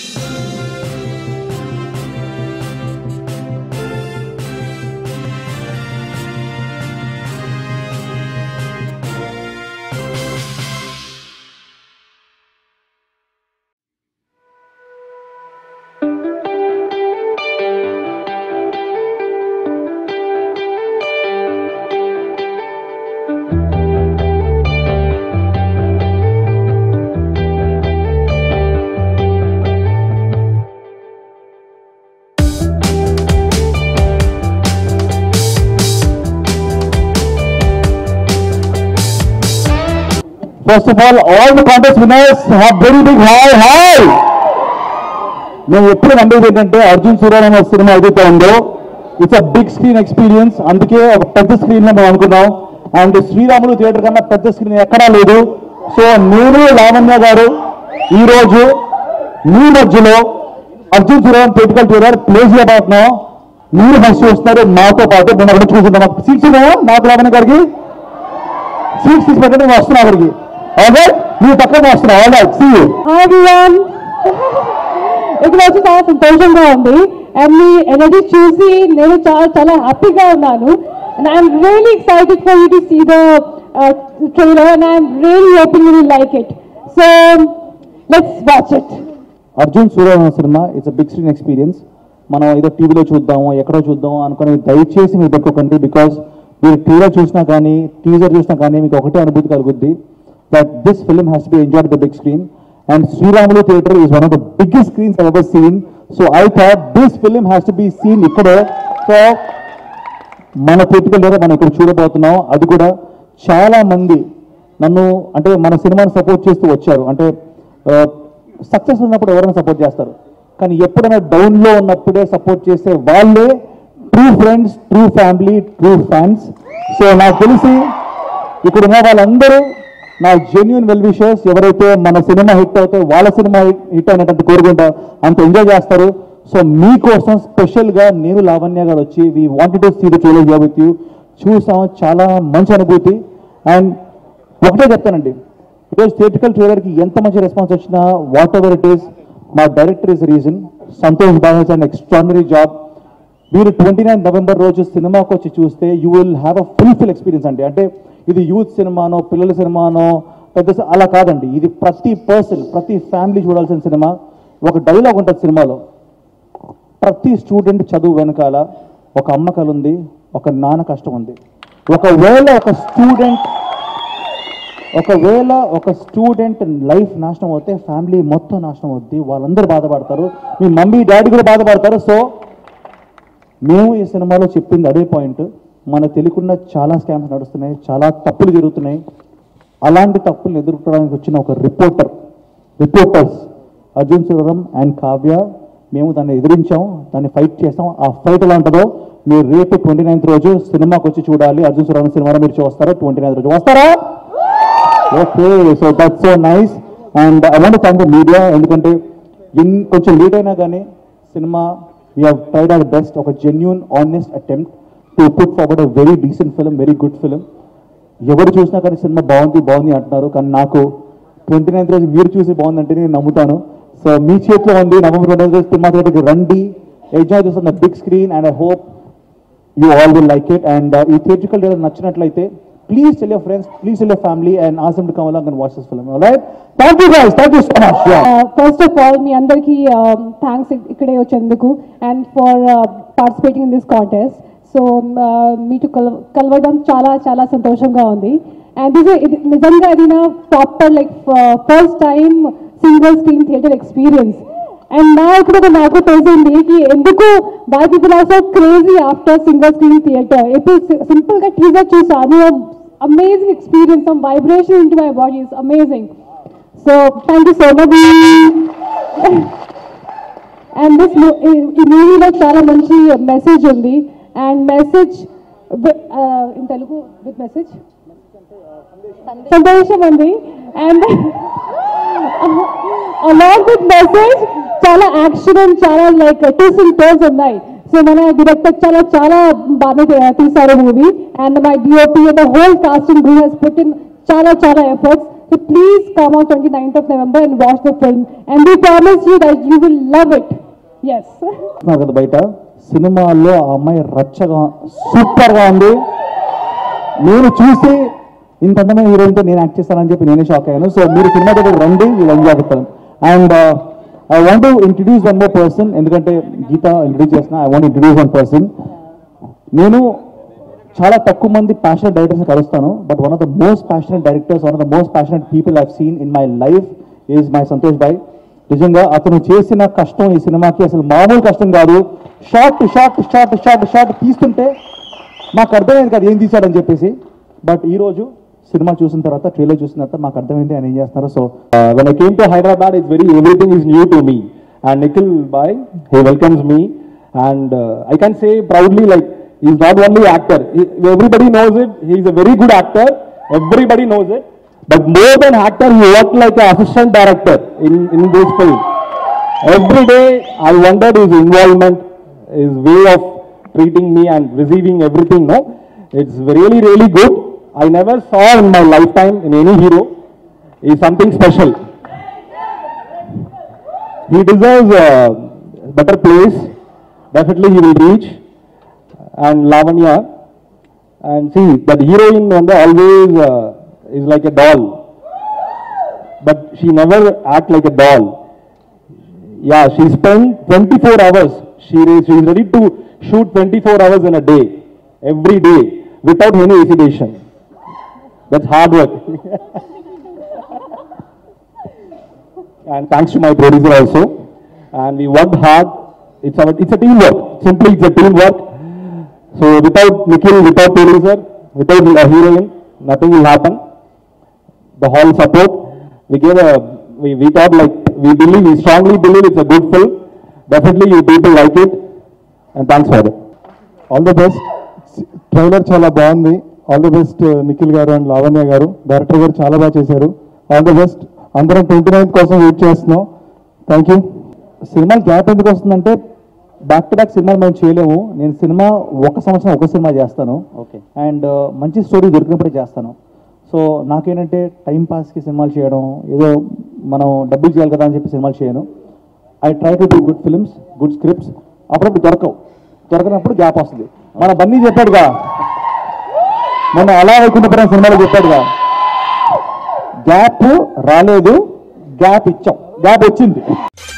First of all, all the contest winners have very big high, high! నేను ఎప్పుడు నమ్మేది ఏంటంటే అర్జున్ సూర్యరామ సినిమా ఏదైతే ఉందో it's a big screen experience అందుకే ఒక పెద్ద స్క్రీన్ లో మేము అనుకున్నాం అండ్ శ్రీరాములు థియేటర్ కన్నా పెద్ద స్క్రీన్ ఎక్కడా లేదు సో నేను లావణ్య గారు ఈ రోజు మీ మధ్యలో Arjun Suravaram political theatre place చేయబోతున్నాం మీరు ఫస్ట్ చూస్తున్నారు మాతో పాటు మేము అక్కడ చూసుకుంటాం సీట్స్ ఉన్నాయా నాకు లావణ్య గారికి సీట్స్ తీసి పెట్టండి నేను వస్తున్నా అక్కడికి ఓకే మీరు పక్కన వస్తున్నా all right see you hi everyone ఇక్కడ వచ్చి చాలా సంతోషంగా ఉంది అండ్ మీ ఎనర్జీ చూసి నేను చాలా చాలా హ్యాపీగా ఉన్నాను and I'm really excited for you to see the trailer and I'm really hoping you like it so let's watch it Arjun Suryavamsa cinema it's big screen experience మనం ఏదో టీవీలో చూద్దాము ఎక్కడో చూద్దాము అనుకుని దయచేసి మీరు పెట్టుకోకండి బికాస్ మీరు టీవీలో చూసినా కానీ టీజర్ చూసినా కానీ మీకు ఒకటే అనుభూతి కలుగుద్ది that this film has be enjoyed the big screen and Sriramulu theatre is one of the biggest screens ever seen so I thought this film has to be seen ఇక్కడే సో మన పొలిటికల్ లీడర్ మనం ఇక్కడ చూడబోతున్నాం అది కూడా చాలా మంది నన్ను అంటే మన సినిమాని సపోర్ట్ చేస్తూ వచ్చారు అంటే సక్సెస్ ఉన్నప్పుడు ఎవరైనా సపోర్ట్ చేస్తారు కానీ ఎప్పుడైనా డౌన్లో ఉన్నప్పుడే సపోర్ట్ చేసే వాళ్ళే true friends true family true fans so నాకు తెలిసి ఇక్కడ ఉన్న వాళ్ళందరూ నా జెన్యున్ వెల్ విషర్స్ ఎవరైతే మన సినిమా హిట్ అయితే వాళ్ళ సినిమా హిట్ అయినట్టు కోరుకుంటా అంత ఎంజాయ్ చేస్తారు సో మీకోసం స్పెషల్గా నేను లావణ్య గారు వచ్చి we wanted to see the trailer with you చూసాం చాలా మంచి అనుభూతి అండ్ ఒకటే చెప్తానండి ఈరోజు థియేటికల్ ట్రైలర్కి ఎంత మంచి రెస్పాన్స్ వచ్చినా వాట్ ఎవర్ ఇట్ ఈస్ మా డైరెక్టర్ ఇస్ రీజన్ సంతోష్ బాగా అండ్ ఎక్స్ట్రాడినరీ జాబ్ మీరు ట్వంటీ నైన్ నవంబర్ రోజు సినిమాకి వచ్చి చూస్తే you will have a fulfil experience అండి అంటే ఇది యూత్ సినిమానో పిల్లల సినిమానో పెద్ద సి- అలా కాదండి ఇది ప్రతి పర్సన్ ప్రతి ఫ్యామిలీ చూడాల్సిన సినిమా ఒక డైలాగ్ ఉంటుంది సినిమాలో ప్రతి స్టూడెంట్ చదువు వెనకాల ఒక అమ్మ కల ఉంది ఒక నాన్న కష్టం ఉంది ఒకవేళ ఒక స్టూడెంట్ ఒకవేళ ఒక స్టూడెంట్ లైఫ్ నాశనం అవుతే ఫ్యామిలీ మొత్తం నాశనం అవుద్ది వాళ్ళందరూ బాధపడతారు మీ మమ్మీ డాడీ కూడా బాధపడతారు సో మేము ఈ సినిమాలో చెప్పింది అదే పాయింట్ మన తెలియకుండా చాలా స్కామ్స్ నడుస్తున్నాయి చాలా తప్పులు జరుగుతున్నాయి అలాంటి తప్పులు ఎదుర్కోవడానికి వచ్చిన ఒక reporter reporters Arjun Suravaram and Kavya మేము దాన్ని ఎదిరించాం దాన్ని ఫైట్ చేస్తాం ఆ ఫైట్ ఎలా ఉంటుందో మీరు రేపు ట్వంటీ నైన్త్ రోజు సినిమాకి వచ్చి చూడాలి అర్జున్ సురం సినిమాలో మీరు చూస్తారా ట్వంటీ నైన్త్ రోజు వస్తారా okay so that's so nice and I want thank the media ఎందుకంటే ఇన్ కొంచెం లేట్ అయినా కానీ cinema we have tried our best ఒక genuine honest attempt to put forward a very decent film very good film ఎవరు చూసినా కానీ cinema బాగుంది బాగుంది అంటున్నారు కానీ నాకు ట్వంటీ నైన్త్ రోజు మీరు చూసి బాగుందంటే నేను నమ్ముతాను సో మీ చేతిలో ఉంది నవంబర్ ట్వంటీ రోజు సినిమా థియేటర్కి రండి enjoy this on the big screen and I hope you all will like it and ఈ థియేట్రికల్ డేటర్ నచ్చినట్లయితే please tell your friends please tell your family and awesome to come along and watch this film right thank you guys thank you so much first of all మీ అందరికీ thanks ఇక్కడే వచ్చేందుకు and for participating in this contest so మీటు కల కలవడం చాలా చాలా సంతోషంగా ఉంది అండ్ దిస్ ఇది నిజంగా ఇది నా proper like first time single screen theatre experience and నా ఇప్పుడు నాకు తెలిసింది కి ఎందుకు why people are so crazy after single screen theatre ఇప్పుడు సింపుల్ గా టీజర్ చూసాను amazing experience vibration into my body is amazing so thank you so much and this ఈ మూవీలో చాలా మంచి మెసేజ్ ఉంది and message in Telugu with message సందేశం ఉంది అండ్ అలాంగ్ విత్ మెసేజ్ చాలా యాక్షన్ అండ్ చాలా లైక్ టూస్ అండ్ టోస్ ఉన్నాయి సో మన డైరెక్టర్ చాలా చాలా బాగా తీశారు movie and my DOP and whole casting crew he's put in చాలా చాలా efforts So please come on 29th of November and watch the film. And we promise you that you will love it. Yes. చూస్తున్నారు కదా బయట సినిమాల్లో ఆ అమ్మాయి రచ్చగా super గా ఉంది నేను చూసి ఇంత అందమైన హీరోయిన్తో నేను యాక్ట్ చేస్తానని చెప్పి నేనే షాక్ అయ్యాను సో మీరు సినిమా దగ్గర రండి వీళ్ళు ఎంజాయ్ అవుతాను and I want to introduce one more person ఎందుకంటే గీత ఇంట్రడ్యూస్ చేసిన I want introduce one person నేను చాలా తక్కువ మంది ప్యాషనెట్ డైరెక్టర్స్ కలుస్తాను but one of the most passionate directors one of the most passionate people I've seen in my life is my Santosh bhai నిజంగా అతను చేసిన కష్టం ఈ సినిమాకి అసలు మామూలు కష్టం కాదు shot shot shot shot shot తీస్తుంటే మాకు అర్థమైంది కదా ఏం తీశాడని చెప్పేసి బట్ ఈ రోజు సినిమా చూసిన తర్వాత ట్రైలర్ చూసిన తర్వాత మాకు అర్థమైంది ఆయన ఏం చేస్తున్నారు so Uh, when I came to Hyderabad, it's very everything is new to me. And Nikhil Bhai, he welcomes me, and uh, I can say proudly like he's not only actor. He- everybody knows it. He's a very good actor. Everybody knows it. But more than actor, he worked like an assistant director in in this film. Every day, I wondered his involvement, his way of treating me and receiving everything. No, it's really really good. I never saw in my lifetime in any hero is something special. He deserves a better place. Definitely he will reach. And Lavanya, and see that heroine on the always uh, is like a doll, but she never act like a doll. Yeah, she spent 24 hours. She is she is ready to shoot 24 hours in a day, every day, without any hesitation. That's hard work. and thanks to my producer also. And we worked hard. It's our it's a teamwork. Simply, it's a teamwork. So without Nikhil, without producer, without a heroine, nothing will happen. The whole support. We gave a we, we thought like we believe we strongly believe it's a good film. Definitely you people like it. And thanks for it. All the best trailer చాలా బాగుంది all the best Nikhil గారు and Lavanya గారు director గారు చాలా బాగా చేశారు all the best అందరం twenty ninth కోసం వెయిట్ చేస్తున్నాం థ్యాంక్ యూ సినిమా గ్యాప్ ఎందుకు వస్తుందంటే బ్యాక్ టు బ్యాక్ సినిమాలు మేము చేయలేము నేను సినిమా ఒక సంవత్సరం ఒక సినిమా చేస్తాను Okay. అండ్ మంచి స్టోరీ దొరికినప్పుడే చేస్తాను సో నాకేంటంటే టైం పాస్కి సినిమాలు చేయడం ఏదో మనం డబ్బులు చేయాలి కదా అని చెప్పి సినిమాలు చేయను I try to do good films good scripts అప్పుడప్పుడు దొరకవు దొరకనప్పుడు గ్యాప్ వస్తుంది మన బన్నీ చెప్పాడుగా మన అలా వైకుంఠపురం సినిమాలో చెప్పాడుగా గ్యాప్ రాలేదు గ్యాప్ ఇచ్చాం గ్యాప్ వచ్చింది